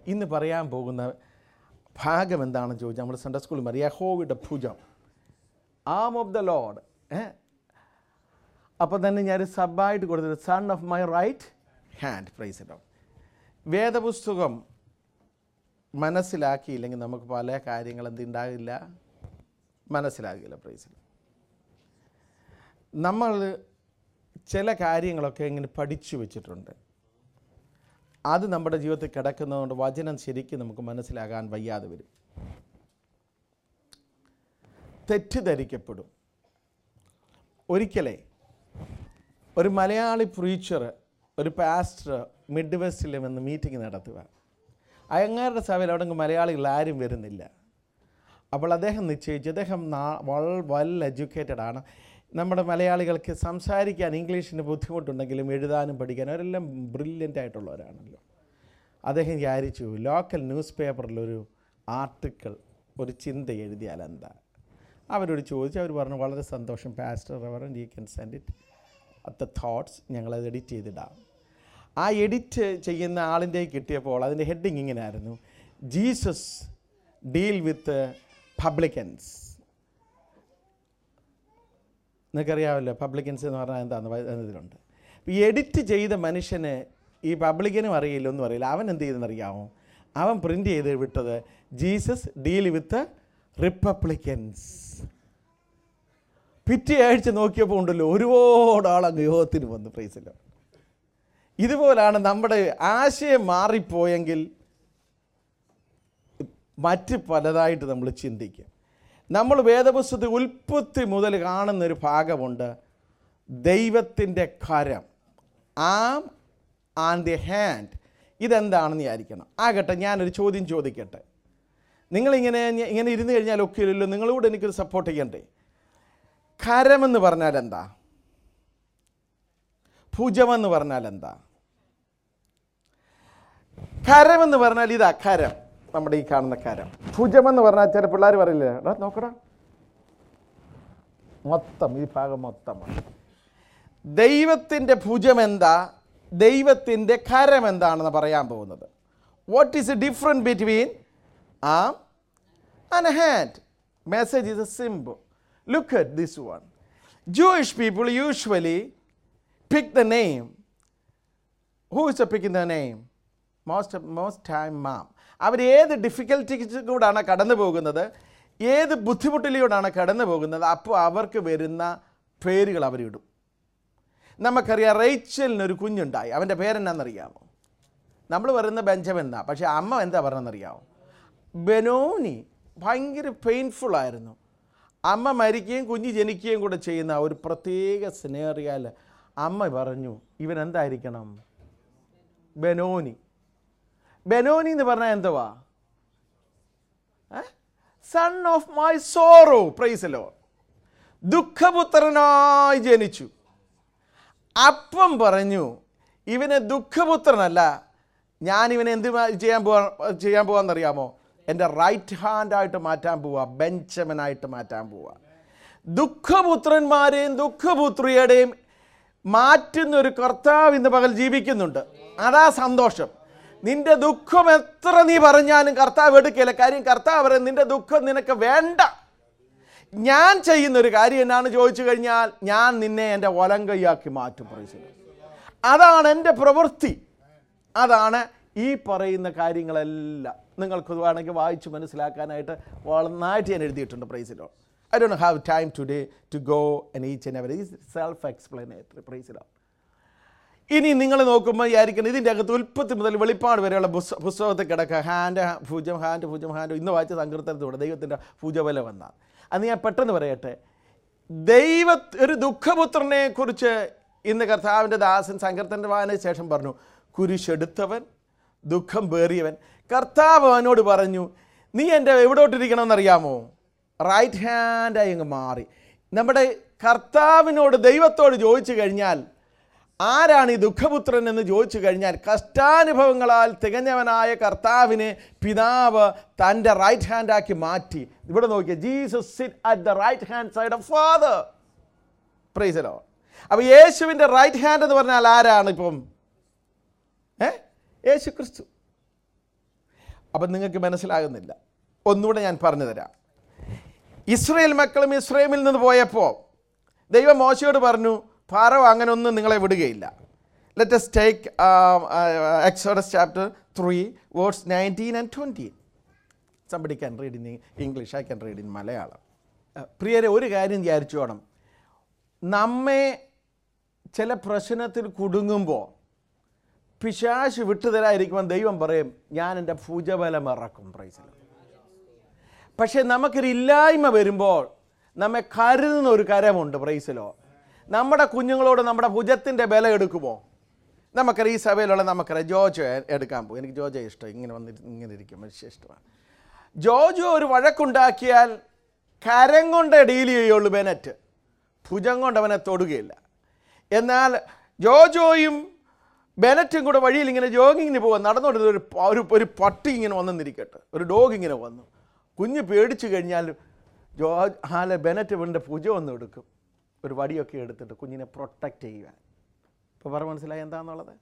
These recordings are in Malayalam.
ഇന്ന് പറയാൻ പോകുന്ന ഭാഗം എന്താണെന്ന് ചോദിച്ചാൽ നമ്മൾ സൺഡേ സ്കൂളിൽ പറയും യഹോവയുടെ ഭുജം ആം ഓഫ് ദ ലോഡ് ഏ അപ്പോൾ തന്നെ ഞാൻ സബായിട്ട് കൊടുത്തത് son of my right hand praise ഇട്ടോ വേദപുസ്തകം മനസ്സിലാക്കിയില്ലെങ്കിൽ നമുക്ക് പല കാര്യങ്ങൾ എന്തുണ്ടാകില്ല മനസ്സിലാകില്ല പ്രൈസ് നമ്മൾ ചില കാര്യങ്ങളൊക്കെ ഇങ്ങനെ പഠിച്ചു വെച്ചിട്ടുണ്ട് അത് നമ്മുടെ ജീവിതത്തിൽ കിടക്കുന്നതുകൊണ്ട് വചനം ശരിക്കും നമുക്ക് മനസ്സിലാകാൻ വയ്യാതെ വരും തെറ്റിദ്ധരിക്കപ്പെടും ഒരിക്കലേ ഒരു മലയാളി പ്രീച്ചർ ഒരു പാസ്റ്റർ മിഡ് വെസ്റ്റിൽ വന്ന് മീറ്റിംഗ് നടത്തുക അങ്ങേരുടെ സഭയിൽ അവിടെ മലയാളികൾ ആരും വരുന്നില്ല അപ്പോൾ അദ്ദേഹം നിശ്ചയിച്ചു അദ്ദേഹം നാ- വൾ- വെൽ എഡ്യൂക്കേറ്റഡ് ആണ് നമ്മുടെ മലയാളികൾക്ക് സംസാരിക്കാൻ ഇംഗ്ലീഷിന് ബുദ്ധിമുട്ടുണ്ടെങ്കിലും എഴുതാനും പഠിക്കാനും അവരെല്ലാം ബ്രില്യൻ്റ് ആയിട്ടുള്ളവരാണല്ലോ അദ്ദേഹം വിചാരിച്ചു ലോക്കൽ ന്യൂസ് പേപ്പറിലൊരു ആർട്ടിക്കിൾ ഒരു ചിന്ത എഴുതിയാൽ എന്താ അവരോട് ചോദിച്ചു അവർ പറഞ്ഞു വളരെ സന്തോഷം pastor reverend you can send it അത്ത തോട്ട്സ് ഞങ്ങളത് എഡിറ്റ് ചെയ്തിടാം ആ എഡിറ്റ് ചെയ്യുന്ന ആളിൻ്റെ കിട്ടിയപ്പോൾ അതിൻ്റെ ഹെഡിങ് ഇങ്ങനെയായിരുന്നു ജീസസ് ഡീൽ വിത്ത് പബ്ലിക്കൻസ് നിങ്ങൾക്കറിയാമല്ലോ പബ്ലിക്കൻസ് എന്ന് പറഞ്ഞാൽ എന്താണെന്ന് ഇതിലുണ്ട് ഈ എഡിറ്റ് ചെയ്ത മനുഷ്യന് ഈ പബ്ലിക്കനും അറിയില്ല ഒന്നും അറിയില്ല അവൻ എന്ത് ചെയ്തെന്നറിയാമോ അവൻ പ്രിൻ്റ് ചെയ്ത് വിട്ടത് ജീസസ് ഡീൽ വിത്ത് റിപ്പബ്ലിക്കൻസ് പിറ്റേ ആഴ്ച നോക്കിയപ്പോൾ ഉണ്ടല്ലോ ഒരുപാട് ആളങ്ങ് യോഗത്തിന് വന്നു പ്രൈസില്ല ഇതുപോലാണ് നമ്മുടെ ആശയം മാറിപ്പോയെങ്കിൽ മറ്റ് പലതായിട്ട് നമ്മൾ ചിന്തിക്കും നമ്മൾ വേദപുസ്തകത്തിൽ ഉൽപ്പത്തി മുതൽ കാണുന്നൊരു ഭാഗമുണ്ട് ദൈവത്തിൻ്റെ കരം ആം ആൻഡ് ദി ഹാൻഡ് ഇതെന്താണെന്ന് വിചാരിക്കണം ആകട്ടെ ഞാനൊരു ചോദ്യം ചോദിക്കട്ടെ നിങ്ങളിങ്ങനെ ഇങ്ങനെ ഇരുന്ന് കഴിഞ്ഞാൽ ഒക്കെ ഇല്ലല്ലോ നിങ്ങളൂടെ എനിക്കൊരു സപ്പോർട്ട് ചെയ്യണ്ടേ കരമെന്ന് പറഞ്ഞാൽ എന്താ ഭുജമെന്ന് പറഞ്ഞാൽ എന്താ കരമെന്ന് പറഞ്ഞാൽ ഇതാ കരം നമ്മുടെ ഈ കാണുന്ന കരം ഭുജമെന്ന് പറഞ്ഞാൽ ചില പിള്ളേർ പറയില്ലേ എടാ നോക്കടാ മൊത്തം ഈ ഭാഗം മൊത്തമാണ് ദൈവത്തിൻ്റെ ഭുജം എന്താ ദൈവത്തിൻ്റെ കരം എന്താണെന്ന് പറയാൻ പോകുന്നത് what is a different between arm and hand message is a simple look at this one Jewish people usually pick the name who is a picking the name most most time ma'am അവർ ഏത് ഡിഫിക്കൽറ്റിക്കൂടാണ് കടന്നു പോകുന്നത് ഏത് ബുദ്ധിമുട്ടിലൂടെയാണ് കടന്നു പോകുന്നത് അപ്പോൾ അവർക്ക് വരുന്ന പേരുകൾ അവരിടും നമുക്കറിയാം റേച്ചലിനൊരു കുഞ്ഞുണ്ടായി അവൻ്റെ പേരെന്നാണെന്നറിയാമോ നമ്മൾ പറയുന്ന ബെഞ്ചമിൻ എന്നാ പക്ഷേ അമ്മ എന്താ പറഞ്ഞതെന്നറിയാമോ ബെനോനി ഭയങ്കര പെയിൻഫുൾ ആയിരുന്നു അമ്മ മരിക്കുകയും കുഞ്ഞ് ജനിക്കുകയും കൂടെ ചെയ്യുന്ന ഒരു പ്രത്യേക സിനേറിയാൽ അമ്മ പറഞ്ഞു ഇവൻ എന്തായിരിക്കണം ബെനോനി ബെനോനി എന്ന് പറഞ്ഞാൽ എന്തുവാ son of my sorrow praise the lord ദുഃഖപുത്രനായി ജനിച്ചു അപ്പം പറഞ്ഞു ഇവനെ ദുഃഖപുത്രനല്ല ഞാൻ ഇവനെ എന്ത് മാ- ചെയ്യാൻ പോവാ ചെയ്യാൻ പോവാന്നറിയാമോ എൻ്റെ റൈറ്റ് ഹാൻഡായിട്ട് മാറ്റാൻ പോവാ ബെഞ്ചമനായിട്ട് മാറ്റാൻ പോവാ ദുഃഖപുത്രന്മാരെയും ദുഃഖപുത്രിയുടെയും മാറ്റുന്ന ഒരു കർത്താവ് ഇന്ന് പകൽ ജീവിക്കുന്നുണ്ട് അതാ സന്തോഷം നിന്റെ ദുഃഖം എത്ര നീ പറഞ്ഞാലും കർത്താവ് എടുക്കില്ല കാര്യം കർത്താവ് പറയും നിന്റെ ദുഃഖം നിനക്ക് വേണ്ട ഞാൻ ചെയ്യുന്ന ഒരു കാര്യം എന്നാണ് ചോദിച്ചു കഴിഞ്ഞാൽ ഞാൻ നിന്നെ എൻ്റെ വലങ്കയ്യാക്കി മാറ്റും പ്രൈസിൽ അതാണ് എൻ്റെ പ്രവൃത്തി അതാണ് ഈ പറയുന്ന കാര്യങ്ങളെല്ലാം നിങ്ങൾക്ക് വേണമെങ്കിൽ വായിച്ച് മനസ്സിലാക്കാനായിട്ട് നന്നായിട്ട് ഞാൻ എഴുതിയിട്ടുണ്ട് praise the lord I don't have time today to go and each and every self explanatory praise the lord ഇനി നിങ്ങൾ നോക്കുമ്പോൾ വിചാരിക്കണം ഇതിൻ്റെ അകത്ത് ഉൽപ്പത്തി മുതൽ വെളിപ്പാട് വരെയുള്ള പുസ്ത പുസ്തകത്തിൽ കിടക്കുക ഹാൻഡ് ഭുജം ഹാൻഡ് ഭുജം ഹാൻഡ് ഇന്ന് വായിച്ച സങ്കീർത്തനത്തോടെ ദൈവത്തിൻ്റെ ഭുജബലം എന്നാണ് അന്ന് ഞാൻ പെട്ടെന്ന് പറയട്ടെ ദൈവ ഒരു ദുഃഖപുത്രനെ കുറിച്ച് ഇന്ന് കർത്താവിൻ്റെ ദാസൻ സങ്കീർത്തൻ്റെ വായനയ്ക്ക് ശേഷം പറഞ്ഞു കുരിശെടുത്തവൻ ദുഃഖം പേറിയവൻ കർത്താവ് അവനോട് പറഞ്ഞു നീ എൻ്റെ എവിടോട്ടിരിക്കണമെന്നറിയാമോ റൈറ്റ് ഹാൻഡായി അങ്ങ് മാറി നമ്മുടെ കർത്താവിനോട് ദൈവത്തോട് ചോദിച്ചു കഴിഞ്ഞാൽ ആരാണ് ഈ ദുഃഖപുത്രൻ എന്ന് ചോദിച്ചു കഴിഞ്ഞാൽ കഷ്ടാനുഭവങ്ങളാൽ തികഞ്ഞവനായ കർത്താവിനെ പിതാവ് തൻ്റെ റൈറ്റ് ഹാൻഡാക്കി മാറ്റി ഇവിടെ നോക്കിയ Jesus sit at the right hand side of father praise the lord അപ്പോൾ യേശുവിൻ്റെ റൈറ്റ് ഹാൻഡ് എന്ന് പറഞ്ഞാൽ ആരാണ് ഇപ്പം ഏ യേശു ക്രിസ്തു അപ്പം നിങ്ങൾക്ക് മനസ്സിലാകുന്നില്ല ഒന്നുകൂടെ ഞാൻ പറഞ്ഞു തരാം ഇസ്രയേൽ മക്കളും ഇസ്രയേമിൽ നിന്ന് പോയപ്പോൾ ദൈവം മോശയോട് പറഞ്ഞു ഫാറോ അങ്ങനെ ഒന്നും നിങ്ങളെ വിടുകയില്ല let's take Exodus chapter three verses nineteen and twenty somebody can read in English I can read in Malayalam ah പ്രിയരെ ഒരു കാര്യം വിചാരിച്ചു വേണം നമ്മെ ചില പ്രശ്നത്തിൽ കുടുങ്ങുമ്പോൾ പിശാശ് വിട്ടുതരാതിരിക്കുമ്പോൾ ദൈവം പറയും ഞാൻ എൻ്റെ ഭുജബലം ഇറക്കും പ്രൈസിൽ പക്ഷേ നമുക്കൊരു ഇല്ലായ്മ വരുമ്പോൾ നമ്മെ കരുതുന്ന ഒരു കരമുണ്ട് പ്രൈസിലോ നമ്മുടെ കുഞ്ഞുങ്ങളോട് നമ്മുടെ ഭുജത്തിൻ്റെ ബലം എടുക്കുമോ നമുക്കറിയാം ഈ സഭയിലുള്ള നമുക്കറിയാം ജോജോ എടുക്കാൻ പോകും എനിക്ക് ജോജോ ഇഷ്ടം ഇങ്ങനെ വന്നിട്ട് ഇങ്ങനെ ഇരിക്കും മനുഷ്യ ഇഷ്ടമാണ് ജോജോ ഒരു വഴക്കുണ്ടാക്കിയാൽ കരം കൊണ്ട് ഡീൽ ചെയ്യുള്ളൂ ബെനറ്റ് ഭുജം കൊണ്ട് അവനെ തൊടുകയില്ല എന്നാൽ ജോജോയും ബെനറ്റും കൂടെ വഴിയിൽ ഇങ്ങനെ ജോഗിങ്ങിന് പോകാൻ നടന്നുകൊണ്ടിരുന്ന ഒരു പ- ഒരു ഒരു പട്ടി ഇങ്ങനെ വന്നെന്നിരിക്കട്ടെ ഒരു ഡോഗ് ഇങ്ങനെ വന്നു കുഞ്ഞ് പേടിച്ചു കഴിഞ്ഞാൽ ജോ ഹാല ബെനറ്റ് വീണ്ടും ഭുജം ഒന്ന് എടുക്കും ഒരു വടിയൊക്കെ എടുത്തിട്ട് കുഞ്ഞിനെ പ്രൊട്ടക്റ്റ് ചെയ്യുവാൻ ഇപ്പോൾ പറ മനസ്സിലായി എന്താണെന്നുള്ളത്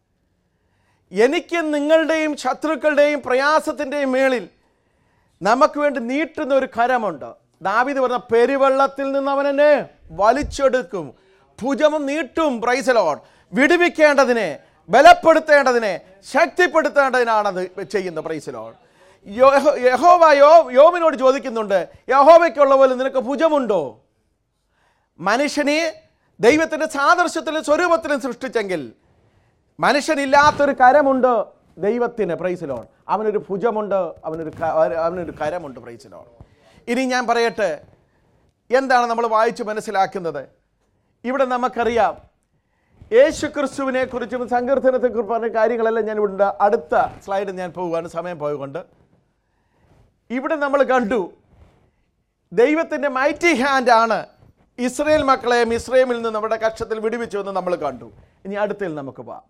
എനിക്ക് നിങ്ങളുടെയും ശത്രുക്കളുടെയും പ്രയാസത്തിൻ്റെയും മേളിൽ നമുക്ക് വേണ്ടി നീട്ടുന്ന ഒരു കരമുണ്ട് ദാവിദ് പറഞ്ഞ പെരുവെള്ളത്തിൽ നിന്ന് അവൻ എന്നെ വലിച്ചെടുക്കും ഭുജം നീട്ടും പ്രൈസലോൺ വിടുവിക്കേണ്ടതിനെ ബലപ്പെടുത്തേണ്ടതിനെ ശക്തിപ്പെടുത്തേണ്ടതിനാണത് ചെയ്യുന്നത് പ്രൈസലോൺ യഹോവ യോ യോമിനോട് ചോദിക്കുന്നുണ്ട് യഹോവയ്ക്കുള്ള പോലെ നിനക്ക് ഭുജമുണ്ടോ മനുഷ്യനെ ദൈവത്തിൻ്റെ സാദൃശ്യത്തിലും സ്വരൂപത്തിലും സൃഷ്ടിച്ചെങ്കിൽ മനുഷ്യനില്ലാത്തൊരു കരമുണ്ട് ദൈവത്തിന് പ്രൈസിലോൺ അവനൊരു ഭുജമുണ്ട് അവനൊരു ക- അവനൊരു കരമുണ്ട് പ്രൈസിലോൺ ഇനി ഞാൻ പറയട്ടെ എന്താണ് നമ്മൾ വായിച്ച് മനസ്സിലാക്കുന്നത് ഇവിടെ നമുക്കറിയാം യേശു ക്രിസ്തുവിനെ കുറിച്ചും സങ്കീർത്തനത്തെക്കുറിച്ച് പറഞ്ഞ കാര്യങ്ങളെല്ലാം ഞാൻ ഇവിടെ അടുത്ത സ്ലൈഡിൽ ഞാൻ പോവുകയാണ് സമയം പോയതുകൊണ്ട് ഇവിടെ നമ്മൾ കണ്ടു ദൈവത്തിൻ്റെ മൈറ്റി ഹാൻഡ് ആണ് ഇസ്രയേൽ മക്കളെ ഇസ്രയേമിൽ നിന്ന് നമ്മുടെ കക്ഷത്തിൽ വിടുവിച്ചു എന്ന് നമ്മൾ കണ്ടു ഇനി അടുത്തതിൽ നമുക്ക് പോവാം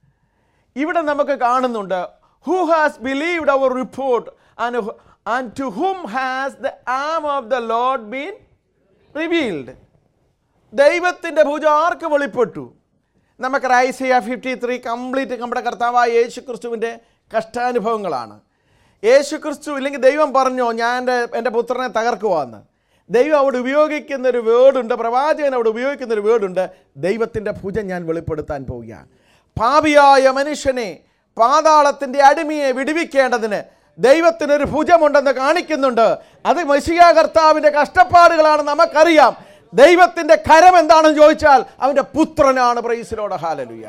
ഇവിടെ നമുക്ക് കാണുന്നുണ്ട് who has believed our report and to whom has the arm of the lord been revealed ദൈവത്തിൻ്റെ ഭുജം ആർക്ക് വെളിപ്പെട്ടു നമുക്ക് ഐസിയ ഫിഫ്റ്റി ത്രീ കംപ്ലീറ്റ് നമ്മുടെ കർത്താവായ യേശു ക്രിസ്തുവിൻ്റെ കഷ്ടാനുഭവങ്ങളാണ് യേശു ക്രിസ്തു ഇല്ലെങ്കിൽ ദൈവം പറഞ്ഞോ ഞാൻ എൻ്റെ എൻ്റെ പുത്രനെ തകർക്കുവാന്ന് ദൈവം അവിടെ ഉപയോഗിക്കുന്ന ഒരു വേർഡുണ്ട് പ്രവാചകൻ അവിടെ ഉപയോഗിക്കുന്ന ഒരു വേർഡുണ്ട് ദൈവത്തിൻ്റെ ഭുജം ഞാൻ വെളിപ്പെടുത്താൻ പോവുകയാണ് പാപിയായ മനുഷ്യനെ പാതാളത്തിൻ്റെ അടിമയെ വിടുവിക്കേണ്ടതിന് ദൈവത്തിനൊരു ഭുജമുണ്ടെന്ന് കാണിക്കുന്നുണ്ട് അത് മഷിയ കർത്താവിൻ്റെ കഷ്ടപ്പാടുകളാണ് നമുക്കറിയാം ദൈവത്തിൻ്റെ കരം എന്താണെന്ന് ചോദിച്ചാൽ അവൻ്റെ പുത്രനാണ് പ്രൈസിലോട് ഹാലലുയ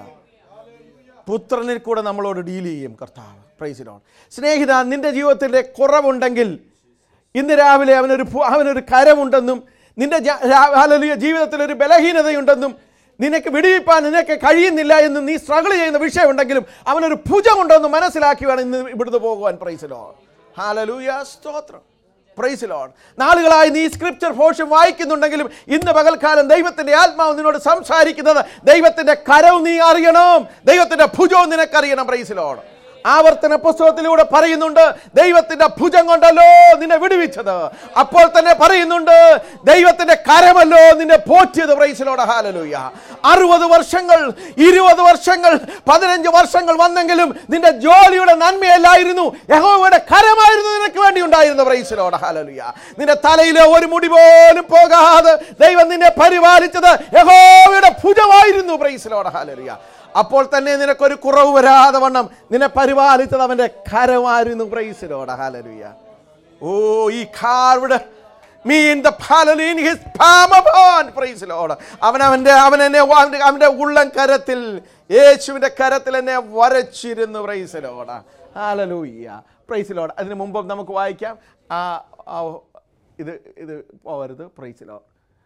പുത്രനിൽ കൂടെ നമ്മളോട് ഡീൽ ചെയ്യും കർത്താവ് പ്രൈസിലോട് സ്നേഹിത നിന്റെ ജീവിതത്തിൻ്റെ കുറവുണ്ടെങ്കിൽ ഇന്ന് രാവിലെ അവനൊരു ഭു- അവനൊരു കരമുണ്ടെന്നും നിന്റെ ജ- രാ- ഹല്ലേലൂയ ജീവിതത്തിൽ ഒരു ബലഹീനതയുണ്ടെന്നും നിനക്ക് വിടിവിപ്പാൻ നിനക്ക് കഴിയുന്നില്ല എന്ന് നീ സ്ട്രഗിൾ ചെയ്യുന്ന വിഷയമുണ്ടെങ്കിലും അവനൊരു ഭുജമുണ്ടെന്ന് മനസ്സിലാക്കി വേണം ഇന്ന് ഇവിടുന്ന് പോകുവാൻ പ്രൈസിലോ ഹാലലൂയ സ്തോത്രം പ്രൈസ് ലോഡ് നാളുകളായി നീ സ്ക്രിപ്ചർ പോർഷൻ വായിക്കുന്നുണ്ടെങ്കിലും ഇന്ന് പകൽക്കാലം ദൈവത്തിന്റെ ആത്മാവ് നിന്നോട് സംസാരിക്കുന്നത് ദൈവത്തിന്റെ കരവും നീ അറിയണം ദൈവത്തിന്റെ ഭുജവും നിനക്കറിയണം പ്രൈസ് ലോഡ് ആവർത്തന പുസ്തകത്തിലൂടെ പറയുന്നുണ്ട് ദൈവത്തിന്റെ ഭുജം കൊണ്ടല്ലോ നിന്നെ വിടുവിച്ചത് അപ്പോൾ തന്നെ പറയുന്നുണ്ട് ദൈവത്തിന്റെ കരമല്ലോ നിന്നെ പോറ്റിയത് പ്രൈസിലോടെ ഹാലലൂയ അറുപത് വർഷങ്ങൾ ഇരുപത് വർഷങ്ങൾ പതിനഞ്ച് വർഷങ്ങൾ വന്നെങ്കിലും നിന്റെ ജോലിയുടെ നന്മയല്ലായിരുന്നു യഹോവയുടെ കരമായിരുന്നു നിനക്ക് വേണ്ടി ഉണ്ടായിരുന്ന പ്രൈസിലോടെ ഹാലലൂയ നിന്റെ തലയിലെ ഒരു മുടി പോലും പോകാതെ ദൈവം നിന്നെ പരിപാലിച്ചത് യഹോവയുടെ ഭുജമായിരുന്നു പ്രൈസിലോടെ ഹാലലൂയ അപ്പോൾ തന്നെ നിനക്കൊരു കുറവ് വരാതെ വണ്ണം നിന്നെ പരിപാലിച്ചത് അവൻ്റെ കരമായിരുന്നു പ്രൈസിലോടെ ഹാലലുയ ഓ ഈ card mean the in his palm upon praise the Lord. അവൻ അവൻ്റെ അവൻ എന്നെ അവൻ്റെ അവൻ്റെ ഉള്ളം കരത്തിൽ യേശുവിൻ്റെ കരത്തിൽ എന്നെ വരച്ചിരുന്നു പ്രൈസിലോട ഹാലലൂയ്യ പ്രൈസിലോട് അതിന് മുമ്പ് നമുക്ക് വായിക്കാം ആ ആ, ഇത് ഇത് പോവരുത് പ്രൈസിലോ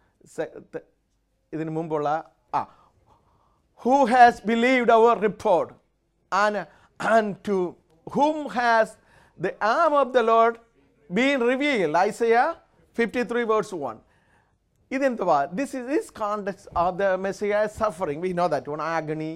ഇതിന് മുമ്പുള്ള ആ who has believed our report and, and to whom has the arm of the Lord been revealed. Isaiah 53 verse 1. ഇതെന്തുവാ this is this context of the messiah suffering we know that one agony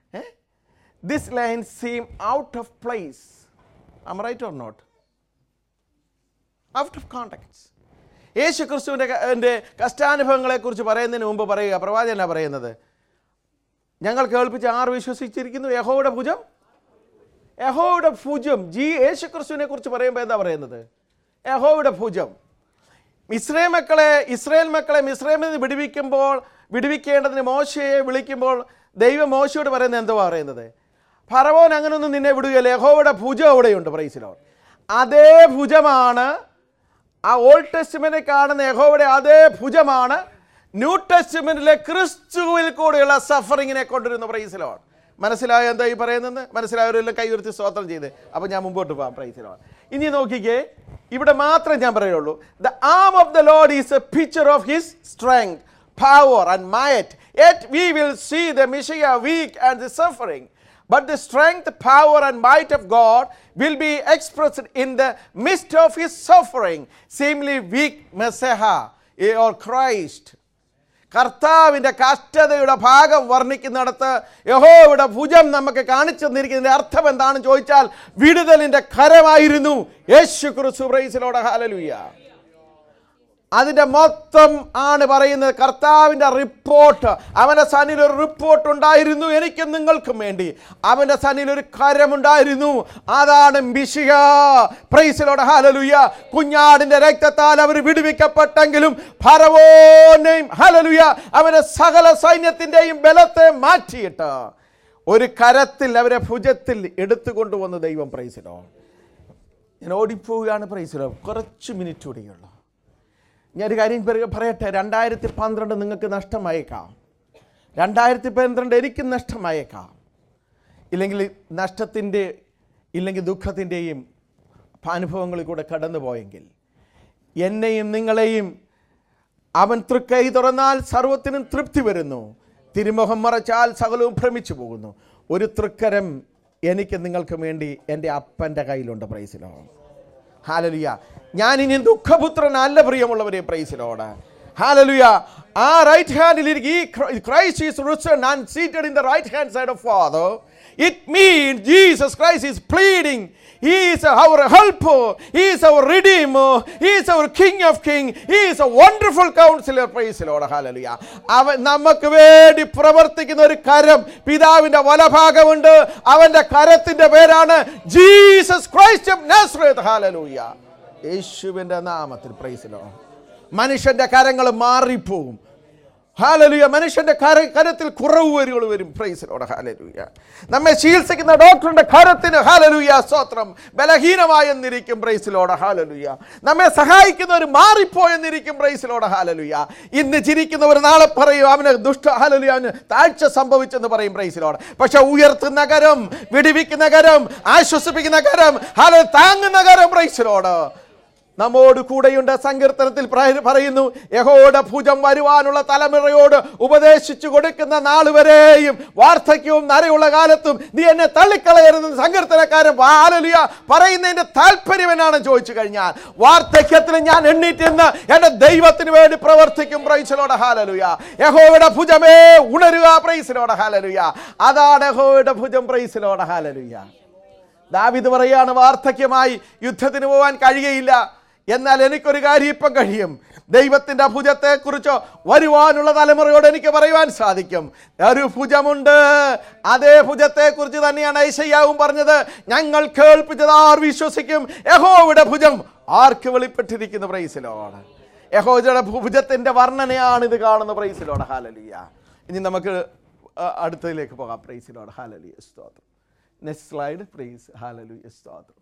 this line seem out of place I'm right or not out of context Yesu ക്രിസ്തുവിൻ്റെ എൻ്റെ കഷ്ടാനുഭവങ്ങളെക്കുറിച്ച് പറയുന്നതിന് മുമ്പ് പറയുക പ്രവാചകനാണ് പറയുന്നത് ഞങ്ങൾ കേൾപ്പിച്ച് ആർ വിശ്വസിച്ചിരിക്കുന്നു യഹോയുടെ ഭുജം യഹോയുടെ ഭുജം ജി യേശു ക്രിസ്തുവിനെ കുറിച്ച് പറയുമ്പോൾ എന്താ പറയുന്നത് യഹോയുടെ ഭുജം ഇസ്രയേൽ മക്കളെ ഇസ്രയേൽ മക്കളെ മിസ്രൈമിൽ നിന്ന് വിടുവിക്കുമ്പോൾ വിടുവിക്കേണ്ടതിന് മോശയെ വിളിക്കുമ്പോൾ ദൈവം മോശയോട് പറയുന്നത് എന്തുവാ പറയുന്നത് ഫറവോൻ അങ്ങനൊന്നും നിന്നെ വിടുകയില്ല യഹോയുടെ ഭുജം അവിടെയുണ്ട് പ്രൈസിലോ അതേ ഭുജമാണ് ആ ഓൾഡ് ടെസ്റ്റ്മെന്റിൽ കാണുന്ന യഹോയുടെ അതേ ഭുജമാണ് ന്യൂ ടെസ്റ്റ്മെന്റിലെ ക്രിസ്തുവിൽ കൂടെയുള്ള സഫറിങ്ങിനെ കൊണ്ടുവരുന്ന പ്രൈസിലോൺ മനസ്സിലായോ എന്താ ഈ പറയുന്നത് മനസ്സിലായവരെല്ലാം കൈ ഉയർത്തി സ്തോത്രം ചെയ്ത് അപ്പോൾ ഞാൻ മുമ്പോട്ട് പോകാം പ്രൈസിലോൺ ഇനി നോക്കിക്കേ ഇവിടെ മാത്രം ഞാൻ പറയുള്ളൂ the arm of the lord is a picture of his strength power and might yet we will see the messiah weak and the suffering But the strength, power, and might of God will be expressed in the midst of his suffering, seemingly weak Messiah or Christ. കർത്താവിൻ്റെ കഷ്ടതയുടെ ഭാഗം വർണ്ണിക്കുന്നിടത്ത് യഹോയുടെ ഭുജം നമുക്ക് കാണിച്ചു തന്നിരിക്കുന്നതിൻ്റെ അർത്ഥം എന്താണെന്ന് ചോദിച്ചാൽ വിടുതലിൻ്റെ കരമായിരുന്നു യേശു ക്രിസ്തു പ്രൈസിലോടെ ഹാലലുയ്യ അതിൻ്റെ മൊത്തം ആണ് പറയുന്നത് കർത്താവിൻ്റെ റിപ്പോർട്ട് അവൻ്റെ സന്നിൽ ഒരു റിപ്പോർട്ട് ഉണ്ടായിരുന്നു എനിക്കും നിങ്ങൾക്കും വേണ്ടി അവൻ്റെ സന്നിൽ ഒരു കരമുണ്ടായിരുന്നു അതാണ് മിഷിക പ്രൈസിലോടെ ഹാലലുയ കുഞ്ഞാടിൻ്റെ രക്തത്താൽ അവർ വിടുവിക്കപ്പെട്ടെങ്കിലും ഫറവോനെയും ഹാലലുയ അവൻ്റെ സകല സൈന്യത്തിൻ്റെയും ബലത്തെ മാറ്റിയിട്ട് ഒരു കരത്തിൽ അവരെ ഭുജത്തിൽ എടുത്തുകൊണ്ടുവന്ന് ദൈവം പ്രൈസിലോ ഞാൻ ഓടിപ്പോവുകയാണ് പ്രൈസിലോ കുറച്ച് മിനിറ്റ് കൂടിയുള്ളൂ ഞാനൊരു കാര്യം പറയ- പറയട്ടെ രണ്ടായിരത്തി പന്ത്രണ്ട് നിങ്ങൾക്ക് നഷ്ടമായേക്കാം രണ്ടായിരത്തി പന്ത്രണ്ട് എനിക്കും നഷ്ടമായേക്കാം ഇല്ലെങ്കിൽ നഷ്ടത്തിൻ്റെ ഇല്ലെങ്കിൽ ദുഃഖത്തിൻ്റെയും അനുഭവങ്ങളിൽ കൂടെ കടന്നു പോയെങ്കിൽ എന്നെയും നിങ്ങളെയും അവൻ തൃക്കൈ തുറന്നാൽ സർവത്തിനും തൃപ്തി വരുന്നു തിരുമുഖം മറച്ചാൽ സകലവും ഭ്രമിച്ചു പോകുന്നു ഒരു തൃക്കരം എനിക്ക് നിങ്ങൾക്ക് വേണ്ടി എൻ്റെ അപ്പൻ്റെ കയ്യിലുണ്ട് പ്രൈസിലോ ഹാലലുയ ഞാൻ ഇനി ദുഃഖപുത്രനല്ല പ്രിയമുള്ളവരെ പ്രൈസിലോട് ഹാലലുയ ആ റൈറ്റ് ഹാൻഡിൽ ഈ Christ is risen and seated in the right hand side of father it mean Jesus Christ is pleading He is our helper. He is our redeemer. He is our king of king. He is a wonderful counselor. Praise the Lord. Hallelujah. അവൻ നമുക്ക് വേണ്ടി പ്രവർത്തിക്കുന്ന ഒരു കരം പിതാവിന്റെ വലഭാഗമുണ്ട് അവന്റെ കരത്തിന്റെ പേരാണ് Jesus Christ of Nazareth hallelujah യേശുവിന്റെ നാമത്തിൽ പ്രൈസിലോ മനുഷ്യന്റെ കരങ്ങൾ മാറിപ്പോകും ഹാലലുയ മനുഷ്യന്റെ കര കരത്തിൽ കുറവ് വരികൾ വരും പ്രൈസിലോടെ ഹാലലുയ നമ്മെ ചികിത്സിക്കുന്ന ഡോക്ടറിന്റെ കരത്തിന് ഹാലലുയ സ്തോത്രം ബലഹീനമായെന്നിരിക്കും പ്രൈസിലോടെ ഹാലലുയ നമ്മെ സഹായിക്കുന്നവർ മാറിപ്പോയെന്നിരിക്കും പ്രൈസിലോടെ ഹാലലുയ ഇന്ന് ചിരിക്കുന്നവർ നാളെ പറയും അവന് ദുഷ്ട ഹാലലുയ അവന് താഴ്ച സംഭവിച്ചെന്ന് പറയും പ്രൈസിലോട് പക്ഷെ ഉയർത്തുന്ന കരം വിടിവിക്കുന്ന കരം ആശ്വസിപ്പിക്കുന്ന കരം ഹാല താങ്ങുന്ന കരം പ്രൈസിലോട് നമ്മോട് കൂടെയുണ്ട് സങ്കീർത്തനത്തിൽ പറയ- പറയുന്നു യഹോയുടെ ഭുജം വരുവാനുള്ള തലമുറയോട് ഉപദേശിച്ചു കൊടുക്കുന്ന നാൾ വരെയും വാർദ്ധക്യവും നരയുള്ള കാലത്തും നീ എന്നെ തള്ളിക്കളയരുതെന്ന് സങ്കീർത്തനക്കാരൻ വാലലിയ പറയുന്നതിന്റെ താല്പര്യം എന്നാണ് ചോദിച്ചു കഴിഞ്ഞാൽ വാർദ്ധക്യത്തിൽ ഞാൻ എണ്ണീറ്റെന്ന് എന്റെ ദൈവത്തിന് വേണ്ടി പ്രവർത്തിക്കും പ്രൈസിലോടെ ഹാലലുയ യഹോയുടെ ഭുജമേ ഉണരുക പ്രൈസിലോടെ ഹാലലുയ അതാണ് യഹോയുടെ ഭുജം പ്രൈസിലോടെ ഹാലലുയ ദാവിദ് പറയാണ് വാർദ്ധക്യമായി യുദ്ധത്തിന് പോകാൻ കഴിയയില്ല എന്നാൽ എനിക്കൊരു കാര്യം ഇപ്പം കഴിയും ദൈവത്തിൻ്റെ ഭുജത്തെക്കുറിച്ചോ വരുവാനുള്ള തലമുറയോട് എനിക്ക് പറയുവാൻ സാധിക്കും ഒരു ഭുജമുണ്ട് അതേ ഭുജത്തെക്കുറിച്ച് തന്നെയാണ് ഐശയ്യാവും പറഞ്ഞത് ഞങ്ങൾ കേൾപ്പിച്ചത് ആർ വിശ്വസിക്കും യഹോയുടെ ഭുജം ആർക്ക് വെളിപ്പെട്ടിരിക്കുന്ന പ്രൈസിലോണ് യഹോജയുടെ ഭുജത്തിൻ്റെ വർണ്ണനയാണ് ഇത് കാണുന്ന പ്രൈസിലോട് ഹാലലിയ ഇനി നമുക്ക് അ- അടുത്തതിലേക്ക് പോകാം പ്രൈസിലോട് ഹാലലിയ സ്തോത്രം നെക്സ്റ്റ് സ്ലൈഡ് പ്ലീസ് ഹാലലുയ സ്തോത്രം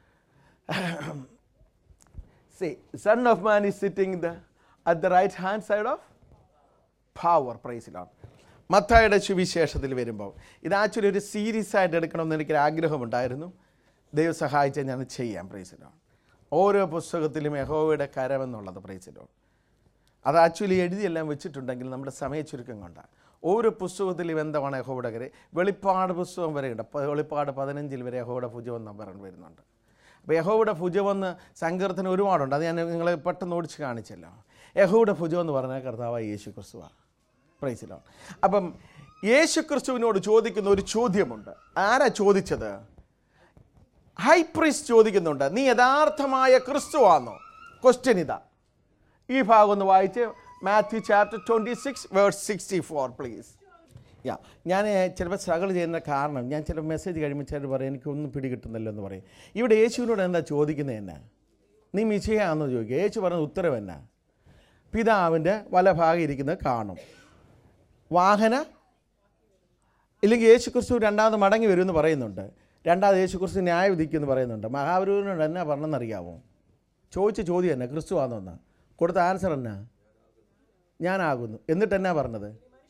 See, Son of Man is sitting in the, at the right hand side of power പ്രൈസിലാണ് മത്തായുടെ സുവിശേഷത്തിൽ വരുമ്പോൾ ഇത് ആക്ച്വലി ഒരു സീരീസ് ആയിട്ട് എടുക്കണമെന്ന് എനിക്കൊരു ആഗ്രഹമുണ്ടായിരുന്നു ദൈവം സഹായിച്ചാൽ ഞാൻ ചെയ്യാം പ്രൈസിലാണ് ഓരോ പുസ്തകത്തിലും യഹോവയുടെ കരമെന്നുള്ളത് പ്രൈസിലാണ് അത് ആക്ച്വലി എഴുതിയെല്ലാം വെച്ചിട്ടുണ്ടെങ്കിൽ നമ്മുടെ സമയ ചുരുക്കം കൊണ്ടാണ് ഓരോ പുസ്തകത്തിലും എന്താണ് യഹോയുടെ കര വെളിപ്പാട് പുസ്തകം വരെയുണ്ട് അപ്പോൾ വെളിപ്പാട് പതിനഞ്ചിൽ വരെ യഹോയുടെ ഭുജം എന്ന് പറഞ്ഞു വരുന്നുണ്ട് അപ്പോൾ യഹോയുടെ ഭുജമെന്ന് സങ്കീർത്തനം ഒരുപാടുണ്ട് അത് ഞാൻ നിങ്ങളെ പെട്ടെന്ന് ഓടിച്ച് കാണിച്ചല്ലോ യഹോയുടെ ഭുജം എന്ന് പറഞ്ഞാൽ കർത്താവായ യേശു ക്രിസ്തുവാണ് പ്രൈസിലാണ് അപ്പം യേശു ക്രിസ്തുവിനോട് ചോദിക്കുന്ന ഒരു ചോദ്യമുണ്ട് ആരാ ചോദിച്ചത് ഹൈ പ്രീസ്റ്റ് ചോദിക്കുന്നുണ്ട് നീ യഥാർത്ഥമായ ക്രിസ്തുവാണോ ക്വസ്റ്റ്യൻ ഇതാ ഈ ഭാഗം ഒന്ന് വായിച്ച് Matthew chapter twenty six verse sixty four please yeah ഞാൻ ചിലപ്പോൾ സ്ട്രഗിൾ ചെയ്യുന്ന കാരണം ഞാൻ ചില മെസ്സേജ് കഴിയുമ്പോൾ ചിലർ പറയും എനിക്കൊന്നും പിടികിട്ടുന്നില്ല എന്ന് പറയും ഇവിടെ യേശുവിനോട് എന്താ ചോദിക്കുന്നത് എന്നാ നീ മിശിയാണെന്ന് ചോദിക്കുക യേശു പറഞ്ഞ ഉത്തരം എന്നാ പിതാവിൻ്റെ വലഭാഗം ഇരിക്കുന്നത് കാണും വാഹന ഇല്ലെങ്കിൽ യേശു ക്രിസ്തു രണ്ടാമത് മടങ്ങി വരുമെന്ന് പറയുന്നുണ്ട് രണ്ടാമത് യേശു ക്രിസ്തു ന്യായ വിധിക്കുമെന്ന് പറയുന്നുണ്ട് മഹാപുരുവിനോട് എന്നാ പറഞ്ഞെന്നറിയാമോ ചോദിച്ച ചോദ്യം എന്നാ ക്രിസ്തു ആണെന്നാ കൊടുത്ത ആൻസർ എന്നാ ഞാനാകുന്നു എന്നിട്ട് എന്നാ പറഞ്ഞത്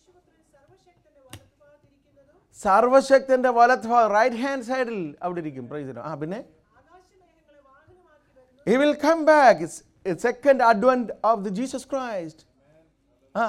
സർവശക്തന്റെ വലത് റൈറ്റ് ഹാൻഡ് സൈഡിൽ അവിടെ ഇരിക്കും പ്രൈസിലോ ആ പിന്നെ he will come back second advent of the Jesus Christ ആ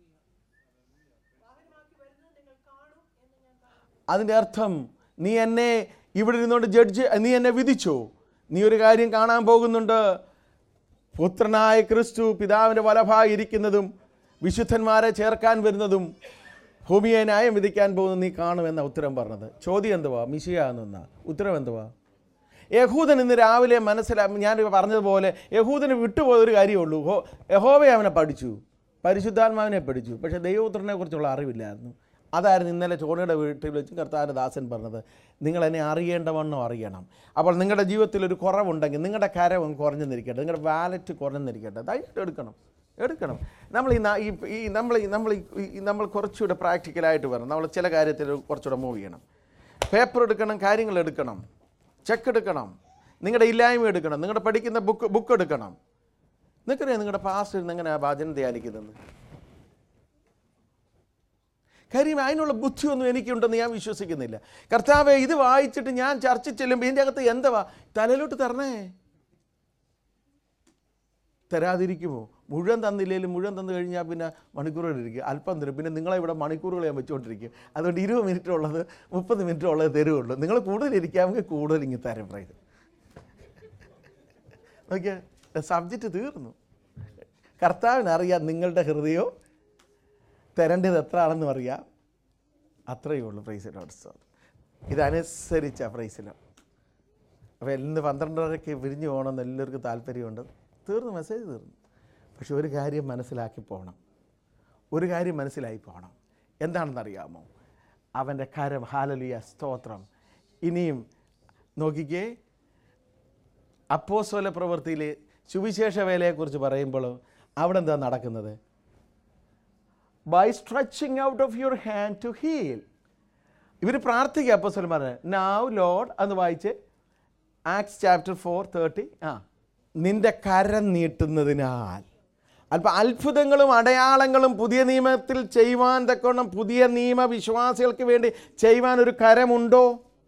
അതിൻ്റെ അർത്ഥം നീ എന്നെ ഇവിടെ ഇരുന്നുകൊണ്ട് ജഡ്ജ് നീ എന്നെ വിധിച്ചോ നീ ഒരു കാര്യം കാണാൻ പോകുന്നുണ്ട് പുത്രനായ ക്രിസ്തു പിതാവിൻ്റെ വലഭാഗം ഇരിക്കുന്നതും വിശുദ്ധന്മാരെ ചേർക്കാൻ വരുന്നതും ഭൂമിയെ ന്യായം വിധിക്കാൻ പോകുന്ന നീ കാണുമെന്ന ഉത്തരം പറഞ്ഞത് ചോദ്യം എന്തുവാ മിശിയ എന്ന ഉത്തരം എന്തുവാ യഹൂദൻ ഇന്ന് രാവിലെ മനസ്സിലാ ഞാൻ പറഞ്ഞതുപോലെ യഹൂദന് വിട്ടുപോയ ഒരു കാര്യമുള്ളൂ ഹോ യഹോവയെ അവനെ പഠിച്ചു പരിശുദ്ധാത്മാവിനെ പഠിച്ചു പക്ഷേ ദൈവപുത്രനെ കുറിച്ചുള്ള അറിവില്ലായിരുന്നു അതായിരുന്നു ഇന്നലെ ചോണയുടെ വീട്ടിൽ വെച്ച് കർത്താവിൻ്റെ ദാസൻ പറഞ്ഞത് നിങ്ങൾ എന്നെ അറിയേണ്ടവണ്ണം അറിയണം അപ്പോൾ നിങ്ങളുടെ ജീവിതത്തിൽ ഒരു കുറവുണ്ടെങ്കിൽ നിങ്ങളുടെ കരം കുറഞ്ഞെന്നിരിക്കട്ടെ നിങ്ങളുടെ വാലറ്റ് കുറഞ്ഞെന്നിരിക്കട്ടെ ധൈര്യമായിട്ട് എടുക്കണം എടുക്കണം നമ്മൾ ഈ നാ- ഈ ഈ നമ്മൾ ഈ- നമ്മൾ ഈ- ഈ നമ്മൾ കുറച്ചുകൂടെ പ്രാക്ടിക്കലായിട്ട് വരണം നമ്മൾ ചില കാര്യത്തിൽ കുറച്ചുകൂടെ മൂവ് ചെയ്യണം പേപ്പർ എടുക്കണം കാര്യങ്ങൾ എടുക്കണം ചെക്ക് എടുക്കണം നിങ്ങളുടെ ഇല്ലായ്മ എടുക്കണം നിങ്ങളുടെ പഠിക്കുന്ന ബുക്ക് ബുക്ക് എടുക്കണം നിങ്ങൾക്കറിയാം നിങ്ങളുടെ പാസ്റ്റ് ഇരുന്ന് എങ്ങനെ ഭജന ധ്യാനിക്കുന്നത് കാര്യം അതിനുള്ള ബുദ്ധിയൊന്നും എനിക്കുണ്ടെന്ന് ഞാൻ വിശ്വസിക്കുന്നില്ല കർത്താവെ ഇത് വായിച്ചിട്ട് ഞാൻ ചർച്ച ചെല്ലുമ്പോൾ ഇതിൻ്റെ അകത്ത് എന്തുവാ തലയിലോട്ട് തരണേ തരാതിരിക്കുമോ മുഴുവൻ തന്നില്ലെങ്കിലും മുഴുവൻ തന്നു കഴിഞ്ഞാൽ പിന്നെ മണിക്കൂറുകൾ ഇരിക്കും അല്പം തരും പിന്നെ നിങ്ങളെ ഇവിടെ മണിക്കൂറുകൾ ഞാൻ വെച്ചുകൊണ്ടിരിക്കും അതുകൊണ്ട് ഇരുപത് മിനിറ്റ് ഉള്ളത് മുപ്പത് മിനിറ്റ് ഉള്ളത് തരുവുള്ളൂ നിങ്ങൾ കൂടുതൽ ഇരിക്കാമെങ്കിൽ കൂടുതൽ ഇങ്ങനെ തരും പ്രൈസ് നോക്കിയാൽ സബ്ജക്റ്റ് തീർന്നു കർത്താവിനറിയാം നിങ്ങളുടെ ഹൃദയം തരേണ്ടത് എത്ര ആണെന്നും അറിയാം അത്രയേ ഉള്ളൂ പ്രൈസിലോട് ഇതനുസരിച്ച പ്രൈസിലോ അപ്പോൾ ഇന്ന് പന്ത്രണ്ടരയ്ക്ക് വിരിഞ്ഞു പോകണമെന്ന് എല്ലാവർക്കും താല്പര്യമുണ്ട് തീർന്നു മെസ്സേജ് തീർന്നു പക്ഷെ ഒരു കാര്യം മനസ്സിലാക്കി പോകണം ഒരു കാര്യം മനസ്സിലായി പോകണം എന്താണെന്നറിയാമോ അവൻ്റെ കരം ഹാലലിയ സ്തോത്രം ഇനിയും നോക്കിക്കേ അപ്പോസ്വല പ്രവൃത്തിയിൽ സുവിശേഷ വേലയെക്കുറിച്ച് പറയുമ്പോൾ അവിടെ എന്താ നടക്കുന്നത് by stretching out of your hand to heal ഇവർ പ്രാർത്ഥിക്കുക അപ്പോസ്വലന്മാർ നാവ് ലോഡ് എന്ന് വായിച്ച് ആക്സ് ചാപ്റ്റർ ഫോർ തേർട്ടി ആ നിന്റെ കരം നീട്ടുന്നതിനാൽ അല്പം അത്ഭുതങ്ങളും അടയാളങ്ങളും പുതിയ നിയമത്തിൽ ചെയ്യുവാൻ തക്കോണം പുതിയ നിയമ വിശ്വാസികൾക്ക് വേണ്ടി ചെയ്യുവാൻ ഒരു കരമുണ്ടോ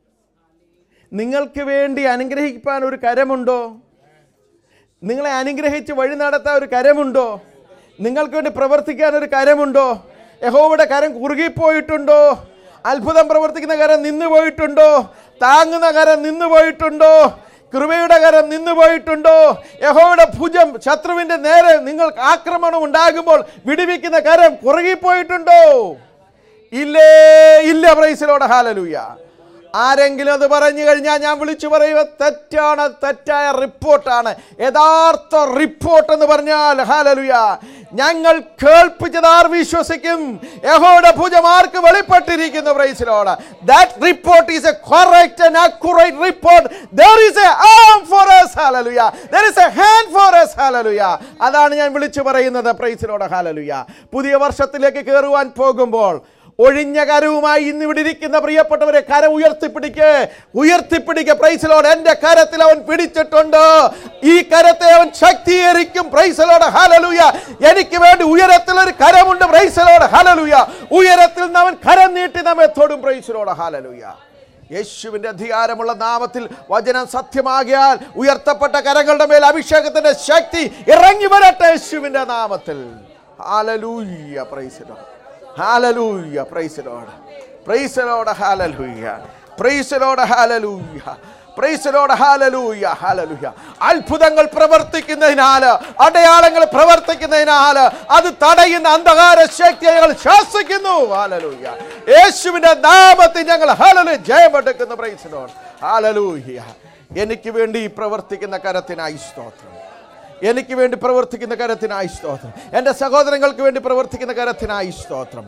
നിങ്ങൾക്ക് വേണ്ടി അനുഗ്രഹിക്കാൻ ഒരു കരമുണ്ടോ നിങ്ങളെ അനുഗ്രഹിച്ച് വഴി നടത്താൻ ഒരു കരമുണ്ടോ നിങ്ങൾക്ക് വേണ്ടി പ്രവർത്തിക്കാൻ ഒരു കരമുണ്ടോ യഹോവയുടെ കരം കുറുകിപ്പോയിട്ടുണ്ടോ അത്ഭുതം പ്രവർത്തിക്കുന്ന കരം നിന്നു പോയിട്ടുണ്ടോ താങ്ങുന്ന കരം നിന്നു പോയിട്ടുണ്ടോ കൃപയുടെ കരം നിന്നു പോയിട്ടുണ്ടോ യഹോവയുടെ ഭുജം ശത്രുവിന്റെ നേരെ നിങ്ങൾക്ക് ആക്രമണം ഉണ്ടാകുമ്പോൾ വിടിവിക്കുന്ന കരം കുറുകിപ്പോയിട്ടുണ്ടോ ഇല്ലേ ഇല്ല പ്രൈസിലോടെ ഹാലലൂയ ആരെങ്കിലും അത് പറഞ്ഞു കഴിഞ്ഞാൽ ഞാൻ വിളിച്ചു പറയുക തെറ്റാണ് തെറ്റായ റിപ്പോർട്ടാണ് യഥാർത്ഥ റിപ്പോർട്ട് എന്ന് പറഞ്ഞാൽ ഹാലലുയ ഞങ്ങൾ കേൾപ്പിച്ചതാർ വിശ്വസിക്കും യഹോയുടെ ഭുജം ആർക്ക് വെളിപ്പെട്ടിരിക്കുന്നു praise the lord that report is a correct and accurate report there is a arm for us hallelujah there is a hand for us hallelujah അതാണ് ഞാൻ വിളിച്ചു പറയുന്നത് പ്രൈസിലോട് ഹാലലുയ പുതിയ വർഷത്തിലേക്ക് കയറുവാൻ പോകുമ്പോൾ ഒഴിഞ്ഞ കരവുമായി ഇന്ന് ഇവിടെ ഇരിക്കുന്ന പ്രിയപ്പെട്ടവരെ കരം ഉയർത്തിപ്പിടിക്ക് ഉയർത്തിപ്പിടിക്ക് പ്രൈസിലോട് എന്റെ കരത്തിൽ അവൻ പിടിച്ചിട്ടുണ്ട് ഈ കരത്തെ അവൻ ശക്തീകരിക്കും പ്രൈസലോട് ഹലലുയ എനിക്ക് വേണ്ടി ഉയരത്തിൽ ഒരു കരമുണ്ട് പ്രൈസലോട് ഹലലുയ ഉയരത്തിൽ നിന്ന് അവൻ കരം നീട്ടി നമ്മെ തൊടും പ്രൈസലോട് ഹലലുയ യേശുവിന്റെ അധികാരമുള്ള നാമത്തിൽ വചനം സത്യമാകിയാൽ ഉയർത്തപ്പെട്ട കരങ്ങളുടെ മേൽ അഭിഷേകത്തിന്റെ ശക്തി ഇറങ്ങി വരട്ടെ യേശുവിന്റെ നാമത്തിൽ ഹാലലൂയ പ്രൈസലോട് ഹാലലൂയ പ്രൈസലോട് പ്രൈസലോട് ഹാലലൂയ പ്രൈസലോട് ഹാലലൂയ പ്രൈസലോട് ഹാലലൂയ ഹാലലൂയ അത്ഭുതങ്ങൾ പ്രവർത്തിക്കുന്നതിനാൽ അടയാളങ്ങൾ പ്രവർത്തിക്കുന്നതിനാൽ അത് തടയുന്ന അന്ധകാര ശക്തിയെ ഞങ്ങൾ ശാസിക്കുന്നു ഹാലലൂയ യേശുവിന്റെ നാമത്തിൽ ഞങ്ങൾ ഹാലലു ജയമെടുക്കുന്നു പ്രൈസലോട് ഹാലലൂയ എനിക്ക് വേണ്ടി പ്രവർത്തിക്കുന്ന കരത്തിനായി സ്തോത്രം എനിക്ക് വേണ്ടി പ്രവർത്തിക്കുന്ന കരത്തിനായി സ്തോത്രം എൻ്റെ സഹോദരങ്ങൾക്ക് വേണ്ടി പ്രവർത്തിക്കുന്ന കരത്തിനായി സ്തോത്രം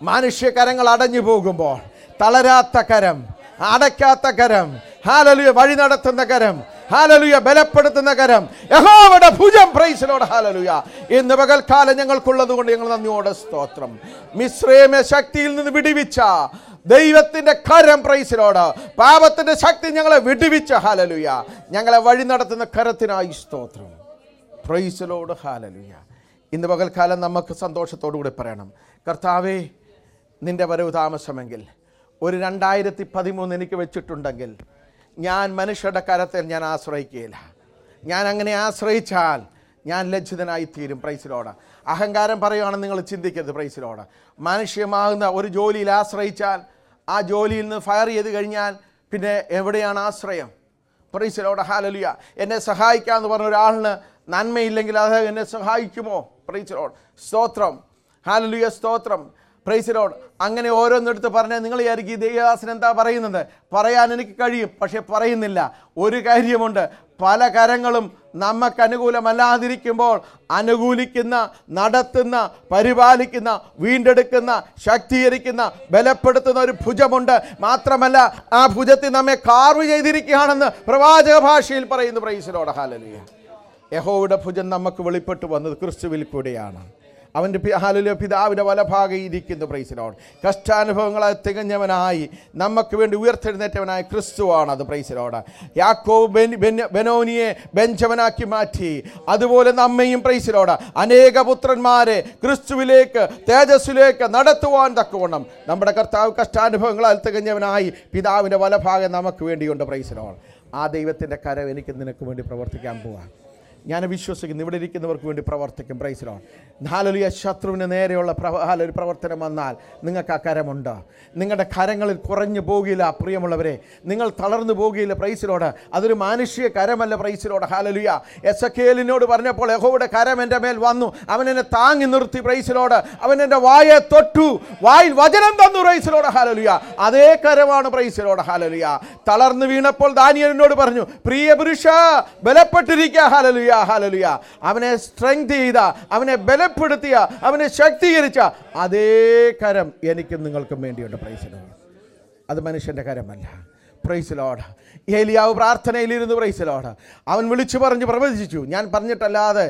മനുഷ്യകരങ്ങൾ അടഞ്ഞു പോകുമ്പോൾ തളരാത്ത കരം അടയ്ക്കാത്ത കരം ഹാലലുയ വഴി നടത്തുന്ന കരം ഹാലലുയ ബലപ്പെടുത്തുന്ന കരം യഹോവയുടെ ഭുജം പ്രൈസിലോട് ഹാലലുയ ഇന്ന് പകൽക്കാലം ഞങ്ങൾക്കുള്ളത് കൊണ്ട് ഞങ്ങൾ നന്ദിയോടെ സ്തോത്രം മിശ്രയമ ശക്തിയിൽ നിന്ന് വിടിവിച്ച ദൈവത്തിന്റെ കരം പ്രൈസിലോട് പാപത്തിന്റെ ശക്തി ഞങ്ങളെ വിടുവിച്ച ഹാലലുയ ഞങ്ങളെ വഴി നടത്തുന്ന കരത്തിനായി സ്തോത്രം പ്രൈസിലോട് ഹാലലുയ ഇന്ന് പകൽക്കാലം നമുക്ക് സന്തോഷത്തോടു കൂടി പറയണം കർത്താവേ നിന്റെ വരവ് താമസമെങ്കിൽ ഒരു രണ്ടായിരത്തി പതിമൂന്ന് എനിക്ക് വെച്ചിട്ടുണ്ടെങ്കിൽ ഞാൻ മനുഷ്യരുടെ കരത്തിൽ ഞാൻ ആശ്രയിക്കുകയില്ല ഞാൻ അങ്ങനെ ആശ്രയിച്ചാൽ ഞാൻ ലജ്ജിതനായി തീരും പ്രൈസിലോട് അഹങ്കാരം പറയുകയാണെന്ന് നിങ്ങൾ ചിന്തിക്കരുത് പ്രൈസിലോട് മനുഷ്യമാകുന്ന ഒരു ജോലിയിൽ ആശ്രയിച്ചാൽ ആ ജോലിയിൽ നിന്ന് ഫയർ ചെയ്ത് കഴിഞ്ഞാൽ പിന്നെ എവിടെയാണ് ആശ്രയം പ്രൈസിലോട് ഹാലലുയ എന്നെ സഹായിക്കാമെന്ന് പറഞ്ഞ ഒരാളിന് നന്മയില്ലെങ്കിൽ അത് എന്നെ സഹായിക്കുമോ പ്രൈസിലോട് സ്തോത്രം ഹാലലുയ സ്തോത്രം പ്രൈസിലോട് അങ്ങനെ ഓരോന്നെടുത്ത് പറഞ്ഞാൽ നിങ്ങൾ വിചാരിക്കും ഈ ദേവദാസൻ എന്താ പറയുന്നത് പറയാൻ എനിക്ക് കഴിയും പക്ഷേ പറയുന്നില്ല ഒരു കാര്യമുണ്ട് പല കരങ്ങളും നമുക്ക് അനുകൂലമല്ലാതിരിക്കുമ്പോൾ അനുകൂലിക്കുന്ന നടത്തുന്ന പരിപാലിക്കുന്ന വീണ്ടെടുക്കുന്ന ശക്തീകരിക്കുന്ന ബലപ്പെടുത്തുന്ന ഒരു ഭുജമുണ്ട് മാത്രമല്ല ആ ഭുജത്തിൽ നമ്മെ കാർവ് ചെയ്തിരിക്കുകയാണെന്ന് പ്രവാചക ഭാഷയിൽ പറയുന്നു പ്രൈസിലോട് ഹാലലിയ യഹോയുടെ ഭുജം നമുക്ക് വെളിപ്പെട്ടു വന്നത് ക്രിസ്തുവിൽ കൂടെയാണ് അവൻ്റെ ഹാലിലെ പിതാവിൻ്റെ വലഭാഗം ഇരിക്കുന്നു പ്രൈസിലോട് കഷ്ടാനുഭവങ്ങളെ തികഞ്ഞവനായി നമുക്ക് വേണ്ടി ഉയർത്തെഴുന്നേറ്റവനായ ക്രിസ്തുവാണ് അത് പ്രൈസിലോട് യാക്കോവ് ബെൻ ബെൻ- ബെനോനിയെ ബെഞ്ചവനാക്കി മാറ്റി അതുപോലെ നമ്മയും പ്രൈസിലോട് അനേക പുത്രന്മാരെ ക്രിസ്തുവിലേക്ക് തേജസ്സിലേക്ക് നടത്തുവാൻ തക്കവണ്ണം നമ്മുടെ കർത്താവ് കഷ്ടാനുഭവങ്ങളാൽ തികഞ്ഞവനായി പിതാവിൻ്റെ വലഭാഗം നമുക്ക് വേണ്ടിയുണ്ട് പ്രൈസിലോട് ആ ദൈവത്തിൻ്റെ കരം എനിക്ക് നിനക്ക് വേണ്ടി പ്രവർത്തിക്കാൻ പോവാം ഞാൻ വിശ്വസിക്കുന്നു ഇവിടെ ഇരിക്കുന്നവർക്ക് വേണ്ടി പ്രവർത്തിക്കും പ്രൈസിലോ ഹാലലിയ ശത്രുവിന് നേരെയുള്ള പ്രവ ഹാലൊരു പ്രവർത്തനം വന്നാൽ നിങ്ങൾക്ക് ആ കരമുണ്ട് നിങ്ങളുടെ കരങ്ങളിൽ കുറഞ്ഞു പോകില്ല പ്രിയമുള്ളവരെ നിങ്ങൾ തളർന്നു പോകില്ല പ്രൈസിലോട് അതൊരു മാനുഷിക കരമല്ല പ്രൈസിലോട് ഹാലലിയ എസ് എ പറഞ്ഞപ്പോൾ യഹോയുടെ കരം എൻ്റെ മേൽ വന്നു അവൻ എന്നെ താങ്ങി നിർത്തി പ്രൈസിലോട് അവൻ എൻ്റെ വായെ തൊട്ടു വായിൽ വചനം തന്നു പ്രൈസിലോട് ഹാലലിയ അതേ കരമാണ് പ്രൈസിലോട് ഹാലലിയ തളർന്നു വീണപ്പോൾ ദാനിയലിനോട് പറഞ്ഞു പ്രിയ പുരുഷ ബലപ്പെട്ടിരിക്കുക ഹാലലുയ ഹാലലുയ അവനെ സ്ട്രെങ്ത് ചെയ്ത അവനെ ബലപ്പെടുത്തിയ അവനെ ശക്തീകരിച്ച അതേ കരം എനിക്കും നിങ്ങൾക്കും വേണ്ടിയുണ്ട് പ്രൈസിലോട് അത് മനുഷ്യൻ്റെ കരമല്ല പ്രൈസിലോട് ഏലിയാവ് പ്രാർത്ഥനയിലിരുന്ന് പ്രൈസിലോട് അവൻ വിളിച്ചു പറഞ്ഞ് പ്രവചിച്ചു ഞാൻ പറഞ്ഞിട്ടല്ലാതെ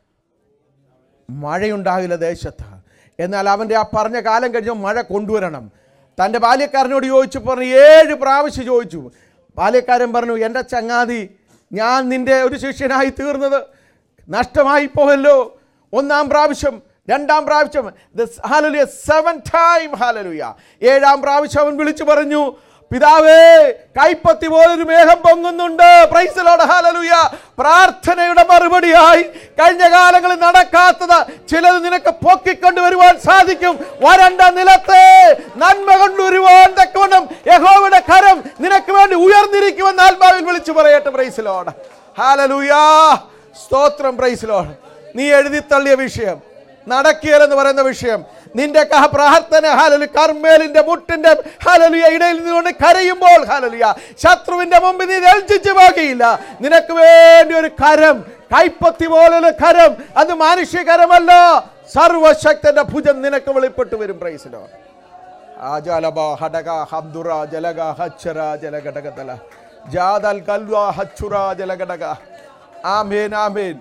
മഴയുണ്ടാകില്ല ദേശത്ത് എന്നാൽ അവൻ്റെ ആ പറഞ്ഞ കാലം കഴിഞ്ഞ് മഴ കൊണ്ടുവരണം തൻ്റെ ബാല്യക്കാരനോട് ചോദിച്ചു പറഞ്ഞു ഏഴ് പ്രാവശ്യം ചോദിച്ചു ബാല്യക്കാരൻ പറഞ്ഞു എൻ്റെ ചങ്ങാതി ഞാൻ നിൻ്റെ ഒരു ശിഷ്യനായി തീർന്നത് നഷ്ടമായി പോയല്ലോ ഒന്നാം പ്രാവശ്യം രണ്ടാം പ്രാവശ്യം ഹാലലുയ സെവൻ ടൈം ഹാലലുയ ഏഴാം പ്രാവശ്യം അവൻ വിളിച്ചു പറഞ്ഞു പിതാവേ കൈപ്പത്തി പോലൊരു മേഘം പൊങ്ങുന്നുണ്ട് പ്രൈസലോട് ഹാലലുയ പ്രാർത്ഥനയുടെ മറുപടിയായി കഴിഞ്ഞ കാലങ്ങളിൽ നടക്കാത്തത് ചിലത് നിനക്ക് പൊക്കിക്കൊണ്ട് വരുവാൻ സാധിക്കും വരണ്ട നിലത്തെ നന്മ കൊണ്ടുവരുവാൻ തക്കവണ്ണം യഹോവയുടെ കരം നിനക്ക് വേണ്ടി ഉയർന്നിരിക്കുമെന്ന് ആത്മാവിൽ വിളിച്ചു പറയട്ടെ പ്രൈസലോട് ഹാലലുയാ സ്തോത്രം പ്രൈസലോട് നീ എഴുതി തള്ളിയ വിഷയം നടക്കിയലെന്ന് പറയുന്ന വിഷയം നിന്റെ ക- പ്രാർത്ഥന ഹാലലു കർമ്മേലിന്റെ മുട്ടിന്റെ ഹാലലുയ ഇടയിൽ നിന്നുകൊണ്ട് കരയുമ്പോൾ ഹാലലുയ ശത്രുവിന്റെ മുമ്പിൽ നീ രൽജിച്ചു പോകയില്ല നിനക്ക് വേണ്ടി ഒരു കരം കൈപ്പത്തി പോലൊരു കരം അത് മാനുഷ്യ കരമല്ല സർവശക്തന്റെ ഭുജം നിനക്ക് വെളിപ്പെട്ടു വരും പ്രൈസിലോ ആജാലബ ഹടക ഹബ്ദുറ ജലഗ ഹച്ചര ജലഘടകതല ജാദൽ കൽവ ഹച്ചുറ ജലഘടക ആമേൻ ആമേൻ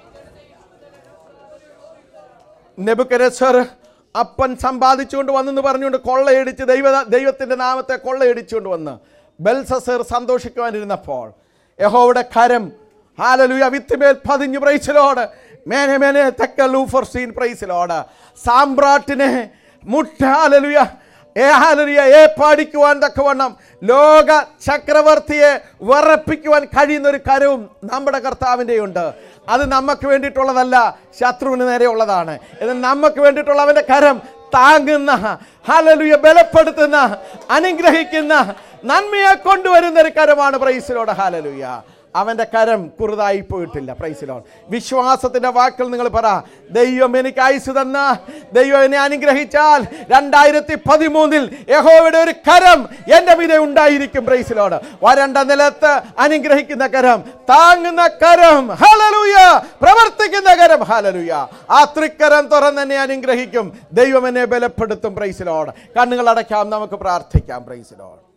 നെബുക്കരസർ അപ്പൻ സമ്പാദിച്ചുകൊണ്ട് വന്നെന്ന് പറഞ്ഞുകൊണ്ട് കൊള്ളയടിച്ച് ദൈവ ദൈവത്തിൻ്റെ നാമത്തെ കൊള്ളയടിച്ചുകൊണ്ട് വന്ന് ബൽസസർ സന്തോഷിക്കുവാനിരുന്നപ്പോൾ യഹോയുടെ കരം ഹാലലുയ വിത്തുമേൽ പതിഞ്ഞു പ്രൈസിലോട് മേനെ മേനെ തെക്ക ലൂഫർ സീൻ പ്രൈസിലോട് സാമ്രാട്ടിനെ മുട്ട ഹാലലുയ ഏ ഹാലലുയ ഏ പാടിക്കുവാൻ തക്കവണ്ണം ലോക ചക്രവർത്തിയെ വിറപ്പിക്കുവാൻ കഴിയുന്ന ഒരു കരവും നമ്മുടെ കർത്താവിൻ്റെ ഉണ്ട് അത് നമുക്ക് വേണ്ടിയിട്ടുള്ളതല്ല ശത്രുവിന് നേരെയുള്ളതാണ് ഇത് നമുക്ക് വേണ്ടിയിട്ടുള്ള അവൻ്റെ കരം താങ്ങുന്ന ഹാലലുയ ബലപ്പെടുത്തുന്ന അനുഗ്രഹിക്കുന്ന നന്മയെ കൊണ്ടുവരുന്ന ഒരു കരമാണ് പ്രൈസിലോട് ഹാലലുയ അവൻ്റെ കരം കുറുതായി പോയിട്ടില്ല പ്രൈസിലോൺ വിശ്വാസത്തിൻ്റെ വാക്കുകൾ നിങ്ങൾ പറ ദൈവം എനിക്ക് ആയുസ് തന്ന ദൈവം എന്നെ അനുഗ്രഹിച്ചാൽ രണ്ടായിരത്തി പതിമൂന്നിൽ യഹോവയുടെ ഒരു കരം എൻ്റെ മീതെ ഉണ്ടായിരിക്കും പ്രൈസിലോട് വരണ്ട നിലത്ത് അനുഗ്രഹിക്കുന്ന കരം താങ്ങുന്ന കരം ഹലലുയ പ്രവർത്തിക്കുന്ന കരം ഹലലുയ ആ തൃക്കരം തുറന്ന് എന്നെ അനുഗ്രഹിക്കും ദൈവം എന്നെ ബലപ്പെടുത്തും പ്രൈസിലോട് കണ്ണുകൾ അടയ്ക്കാം നമുക്ക് പ്രാർത്ഥിക്കാം പ്രൈസിലോട്